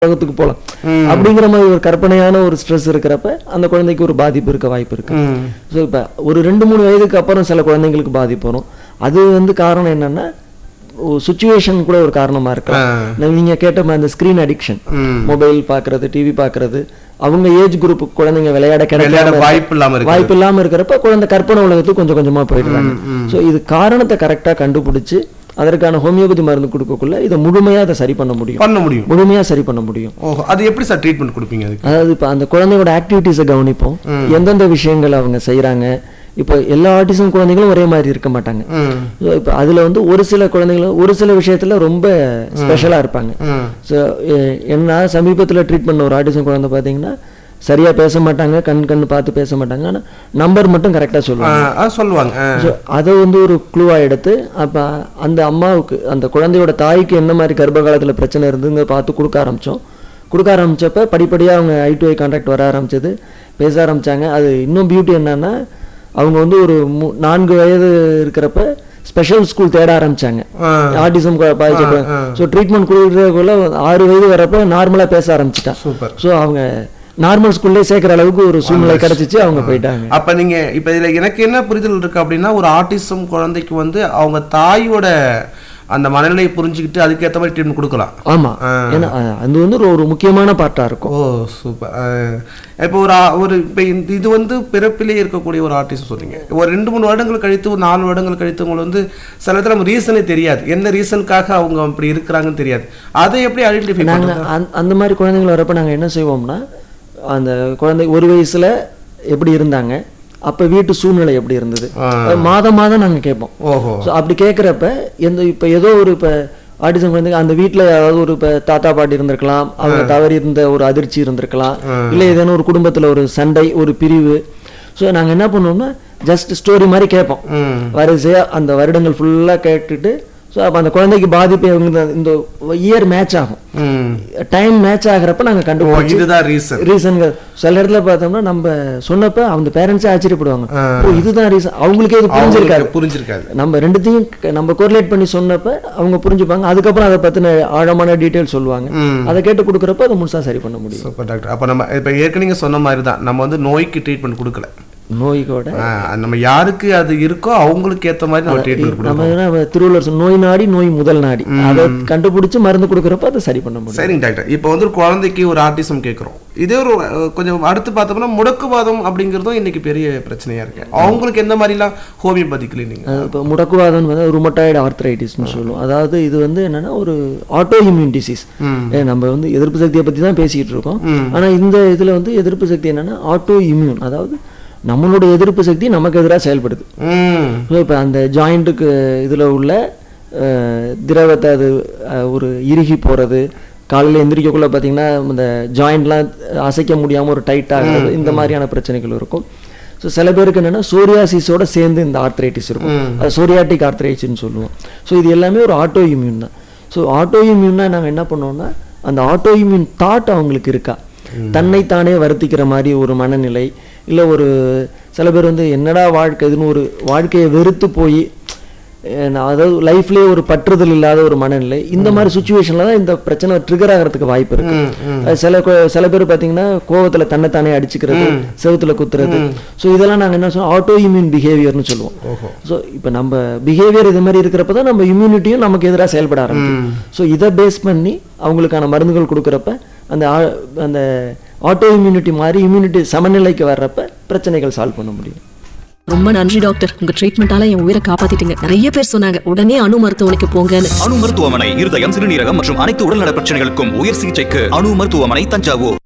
உலகத்துக்கு போகலாம் அப்படிங்கிற மாதிரி ஒரு கற்பனையான ஒரு ஸ்ட்ரெஸ் இருக்கிறப்ப அந்த குழந்தைக்கு ஒரு பாதிப்பு இருக்க வாய்ப்பு இருக்கு ம். ஸோ இப்போ ஒரு ரெண்டு மூணு வயதுக்கு அப்புறம் சில குழந்தைங்களுக்கு பாதிப்பு வரும் அது வந்து காரணம் என்னன்னா சுச்சுவேஷன் கூட ஒரு காரணமா இருக்கலாம் நான் நீங்க கேட்ட மாதிரி அந்த ஸ்கிரீன் அடிக்ஷன் ம். மொபைல் பார்க்கறது டிவி பார்க்கறது அவங்க ஏஜ் குரூப் குழந்தைங்க விளையாட விளையாட கிடைக்காம வாய்ப்பு இல்லாம இருக்கு வாய்ப்பு இல்லாம இருக்கிறப்ப குழந்தை கற்பனை உலகத்துக்கு கொஞ்சம் கொஞ்சமா போயிடுறாங்க ஸோ இது காரணத்தை கரெக்டா கண்டுபிடிச்சு அதற்கான ஹோமியோபதி மருந்து கொடுக்கக்குள்ள இதை முழுமையா அதை சரி பண்ண முடியும் பண்ண முடியும் முழுமையா சரி பண்ண முடியும் ஓஹோ அது எப்படி சார் ட்ரீட்மெண்ட் கொடுப்பீங்க அதுக்கு அதாவது இப்போ அந்த குழந்தையோட ஆக்டிவிட்டீஸை கவனிப்போம் எந்தெந்த விஷயங்கள் அவங்க செய்றாங்க இப்போ எல்லா ஆட்டிசம் குழந்தைகளும் ஒரே மாதிரி இருக்க மாட்டாங்க ம். ஸோ இப்போ அதுல வந்து ஒரு சில குழந்தைகள் ஒரு சில விஷயத்துல ரொம்ப ஸ்பெஷலா இருப்பாங்க ம். ஸோ என்ன சமீபத்துல ட்ரீட் பண்ண ஒரு ஆட்டிசம் குழந்தை பார்த்தீங்கன்னா சரியா பேச மாட்டாங்க கண் கண் பார்த்து பேச மாட்டாங்க ஆனா நம்பர் மட்டும் கரெக்டா ஆ, சொல்லுவாங்க அது சொல்லுவாங்க ஆ. ஸோ அதை வந்து ஒரு க்ளூவா எடுத்து அப்ப அந்த அம்மாவுக்கு அந்த குழந்தையோட தாய்க்கு என்ன மாதிரி கர்ப்ப காலத்துல பிரச்சனை இருந்துங்க பார்த்து கொடுக்க ஆரம்பிச்சோம் கொடுக்க ஆரம்பிச்சப்ப படிப்படியா அவங்க ஐ டு ஐ கான்டாக்ட் வர ஆரம்பிச்சது பேச ஆரம்பிச்சாங்க அது இன்னும் பியூட்டி என்னன்னா அவங்க வந்து ஒரு மூ- நான்கு வயது இருக்கிறப்ப ஸ்பெஷல் ஸ்கூல் தேட ஆரம்பிச்சாங்க ஆ. ஆட்டிசம் பாதிச்ச ஸோ ட்ரீட்மெண்ட் கொடுக்குறதுக்குள்ள ஆறு வயது வரப்ப நார்மலா பேச ஆரம்பிச்சிட்டான் சூப்பர் ஸோ அவங்க நார்மல் ஸ்கூல்லே சேர்க்குற அளவுக்கு ஒரு சூழ்நிலை கிடைச்சிச்சு அவங்க போயிட்டாங்க அப்ப நீங்க இப்ப இதுல எனக்கு என்ன புரிதல் இருக்கு அப்படின்னா ஒரு ஆட்டிசம் குழந்தைக்கு வந்து அவங்க தாயோட அந்த மனநிலையை புரிஞ்சுக்கிட்டு அதுக்கேத்த மாதிரி ட்ரீட்மெண்ட் கொடுக்கலாம் ஆமா ஏன்னா அஹ், அது வந்து ஒரு- ஒரு முக்கியமான பார்ட்டா இருக்கும் ஓ சூப்பர் இப்போ ஒரு ஆ- ஒரு இப்போ இந்த- இது வந்து பிறப்பிலே இருக்கக்கூடிய ஒரு ஆர்டிஸ்ட் சொல்றீங்க ஒரு ரெண்டு மூணு வருடங்கள் கழித்து ஒரு நாலு வருடங்கள் கழித்து உங்களுக்கு வந்து சில இடத்துல நம்ம ரீசனே தெரியாது என்ன ரீசனுக்காக அவங்க அப்படி இருக்கிறாங்கன்னு தெரியாது அதை எப்படி ஐடென்டிஃபை நாங்க பண்ணுறது அந்த- அந்த மாதிரி குழந்தைகள் வரப்ப நாங்க என்ன செய்வோம்னா அந்த குழந்தை ஒரு வயசுல எப்படி இருந்தாங்க அப்ப வீட்டு சூழ்நிலை எப்படி இருந்தது அது மாதம் மாதம் நாங்க கேட்போம் ஓஹோ ஸோ அப்படி கேட்குறப்ப எந்த இப்போ ஏதோ ஒரு இப்போ ஆட்டிசம் குழந்தைங்க அந்த வீட்டில் ஏதாவது ஒரு இப்போ தாத்தா பாட்டி இருந்திருக்கலாம் அவங்க தவறி இருந்த ஒரு அதிர்ச்சி இருந்திருக்கலாம் இல்லை ஏதேனும் ஒரு குடும்பத்தில் ஒரு சண்டை ஒரு பிரிவு ஸோ நாங்கள் என்ன பண்ணுவோம்னா ஜஸ்ட் ஸ்டோரி மாதிரி கேட்போம் ம் வரிசையாக அந்த வருடங்கள் ஃபுல்லாக கேட்டுட்டு ஸோ அப்போ அந்த குழந்தைக்கு பாதிப்பு இவங்க இந்த இயர் மேட்ச் ஆகும் ம் டைம் மேட்ச் ஆகிறப்ப நாங்கள் ஓ கண்டுபிடிச்சி இதுதான் ரீசன் ரீசன்கள் சில இடத்துல பார்த்தோம்னா நம்ம சொன்னப்ப அந்த பேரண்ட்ஸே ஆச்சரியப்படுவாங்க ஓ இதுதான் ரீசன் அவங்களுக்கே இது புரிஞ்சிருக்காது புரிஞ்சிருக்காது நம்ம ரெண்டுத்தையும் க- நம்ம கோரிலேட் பண்ணி சொன்னப்ப அவங்க புரிஞ்சுப்பாங்க அதுக்கப்புறம் அதை பத்தின ஆழமான டீட்டெயில் சொல்லுவாங்க ம். அதை கேட்டு கொடுக்குறப்ப அதை முழுசா சரி பண்ண முடியும் சூப்பர் டாக்டர் அப்போ நம்ம இப்போ ஏற்கனவே சொன்ன மாதிரி தான் நம்ம வந்து நோய்க்கு ட்ரீட்மெண்ட் கொடுக்கல நோய்க்கோட ஆ, நம்ம யாருக்கு அது இருக்கோ அவங்களுக்கு ஏத்த மாதிரி நம்ம ட்ரீட்மெண்ட் கொடுக்கணும் நம்ம என்ன திருவள்ளுவர் சொன்ன, நோய் நாடி நோய் முதல் நாடி அதை கண்டுபிடிச்சு மருந்து கொடுக்குறப்ப அதை சரி பண்ண முடியும் சரிங்க டாக்டர் இப்போ வந்து ஒரு குழந்தைக்கு ஒரு ஆர்டிசம் கேட்குறோம் இதே ஒரு அஹ், கொஞ்சம் அடுத்து பார்த்தோம்னா முடக்குவாதம் அப்படிங்கிறதும் இன்னைக்கு பெரிய பிரச்சனையா இருக்கு அவங்களுக்கு எந்த மாதிரிலாம் ஹோமியோபதி கிளினிக் அது இப்போ முடக்குவாதம் வந்து ருமட்டாய்டு ஆர்த்ரைட்டிஸ்னு சொல்லுவோம் அதாவது இது வந்து என்னன்னா ஒரு ஆட்டோ இம்யூன் டிசீஸ் நம்ம வந்து எதிர்ப்பு சக்தியை பத்தி தான் பேசிக்கிட்டு இருக்கோம் ஆனா இந்த இதுல வந்து எதிர்ப்பு சக்தி என்னன்னா ஆட்டோ இம்யூன் அதாவது நம்மளோட எதிர்ப்பு சக்தி நமக்கு எதிராக செயல்படுது ம் ஸோ இப்போ அந்த ஜாயிண்ட்டுக்கு இதில் உள்ள அஹ், திரவத்தை அது அஹ், ஒரு இறுகி போகிறது காலையில் எந்திரிக்கக்குள்ள பார்த்தீங்கன்னா இந்த ஜாயிண்ட்லாம் அசைக்க முடியாமல் ஒரு டைட் ஆகுறது இந்த மாதிரியான பிரச்சனைகள் இருக்கும் ஸோ சில பேருக்கு என்னென்னா சோரியாசிஸோட சேர்ந்து இந்த ஆர்த்ரைட்டிஸ் இருக்கும் அது சோரியாட்டிக் ஆர்த்ரைட்டிஸ்னு சொல்லுவோம் ஸோ இது எல்லாமே ஒரு ஆட்டோ இம்யூன் தான் ஸோ ஆட்டோ இம்யூன்னா நாங்கள் என்ன பண்ணுவோம்னா அந்த ஆட்டோ இம்யூன் தாட் அவங்களுக்கு இருக்கா தன்னைத்தானே வருத்திக்கிற மாதிரி ஒரு மனநிலை இல்லை ஒரு சில பேர் வந்து என்னடா வாழ்க்கை இதுன்னு ஒரு வாழ்க்கையை வெறுத்து போய் அஹ் நான் அதாவது லைஃப்லயே ஒரு பற்றுதல் இல்லாத ஒரு மனநிலை இந்த மாதிரி சுச்சுவேஷன்ல தான் இந்த பிரச்சனை ட்ரிகர் ஆகிறதுக்கு வாய்ப்பு இருக்கு அது சில கு- சில பேர் பாத்தீங்கன்னா கோவத்துல தன்னைத்தானே அடிச்சுக்கிறது செவுத்துல குத்துறது ஸோ இதெல்லாம் நாங்க என்ன சொல்லுவோம் ஆட்டோ இம்யூன் பிஹேவியர்னு சொல்லுவோம் ஸோ இப்போ நம்ம பிஹேவியர் இது மாதிரி இருக்கிறப்ப தான் நம்ம இம்யூனிட்டியும் நமக்கு எதிராக செயல்பட ஆரம்பிக்கும் ஸோ இதை பேஸ் பண்ணி அவங்களுக்கான மருந்துகள் கொடுக்குறப்ப அந்த ஆ- அந்த ஆட்டோ இம்யூனிட்டி மாதிரி இம்யூனிட்டி சமநிலைக்கு வர்றப்ப பிரச்சனைகள் சால்வ் பண்ண முடியும் ரொம்ப நன்றி டாக்டர் உங்க ட்ரீட்மெண்டால என் உயிரை காப்பாத்திட்டீங்க நிறைய பேர் சொன்னாங்க உடனே அணு மருத்துவமனைக்கு போங்கன்னு அணு மருத்துவமனை இருதயம் சிறுநீரகம் மற்றும் அனைத்து உடல்நல பிரச்சனைகளுக்கும் உயர் சிகிச்சைக்கு அணு மருத்துவமனை தஞ்சாவூர்